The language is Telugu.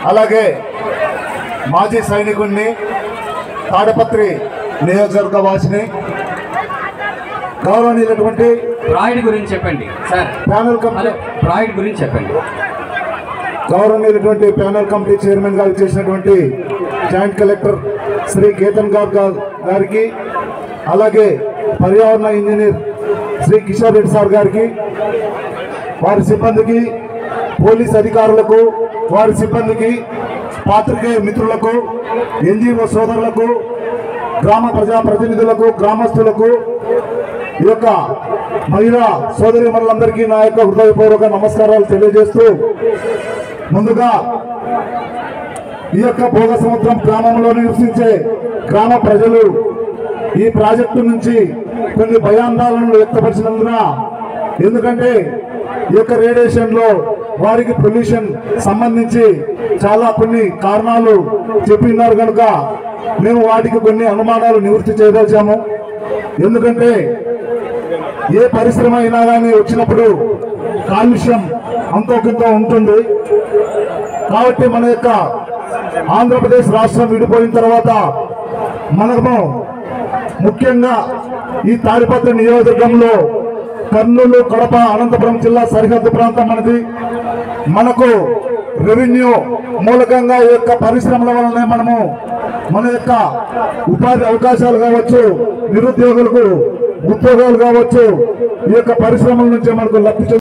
అలాగే మాజీ సైనికుడిని తాడపత్రి నియోజకవర్గ వాసిని గౌరవనీయులటువంటి ప్రాయిడ్ గురించి చెప్పండి సార్ ప్యానల్ హలో కమిటీ ప్రాయిడ్ గురించి చెప్పండి గౌరవనీయులటువంటి ప్యానల్ కమిటీ చైర్మన్ గారు చేసినటువంటి జాయింట్ కలెక్టర్ శ్రీ కేతన్ గారు గా- గారికి అలాగే పర్యావరణ ఇంజనీర్ శ్రీ కిషోర్ రెడ్డి సార్ గారికి వారి సిబ్బందికి పోలీస్ అధికారులకు వారి సిబ్బందికి పాత్రికేయ మిత్రులకు ఎన్జిఓ సోదరులకు గ్రామ ప్రజా ప్రతినిధులకు గ్రామస్తులకు ఈ యొక్క మహిళా సోదరి మనులందరికీ నా యొక్క హృదయపూర్వక నమస్కారాలు తెలియజేస్తూ ముందుగా ఈ యొక్క భోగ సముద్రం గ్రామంలో నివసించే గ్రామ ప్రజలు ఈ ప్రాజెక్టు నుంచి కొన్ని భయాందోళనలు వ్యక్తపరిచినందున ఎందుకంటే ఈ యొక్క రేడియేషన్ లో వారికి పొల్యూషన్ సంబంధించి చాలా కొన్ని కారణాలు చెప్పినారు కనుక మేము వాటికి కొన్ని అనుమానాలు నివృత్తి చేయదలిచాము ఎందుకంటే ఏ పరిశ్రమ అయినా కానీ వచ్చినప్పుడు కాలుష్యం అంతో కింద ఉంటుంది కాబట్టి మన యొక్క ఆంధ్రప్రదేశ్ రాష్ట్రం విడిపోయిన తర్వాత మనము ముఖ్యంగా ఈ తాడిపత్రి నియోజకవర్గంలో కర్నూలు కడప అనంతపురం జిల్లా సరిహద్దు ప్రాంతం మనది మనకు రెవెన్యూ మూలకంగా ఈ యొక్క పరిశ్రమల వలనే మనము మన యొక్క ఉపాధి అవకాశాలు కావచ్చు నిరుద్యోగులకు ఉద్యోగాలు కావచ్చు ఈ యొక్క పరిశ్రమల నుంచి మనకు లబ్ధి చెందు-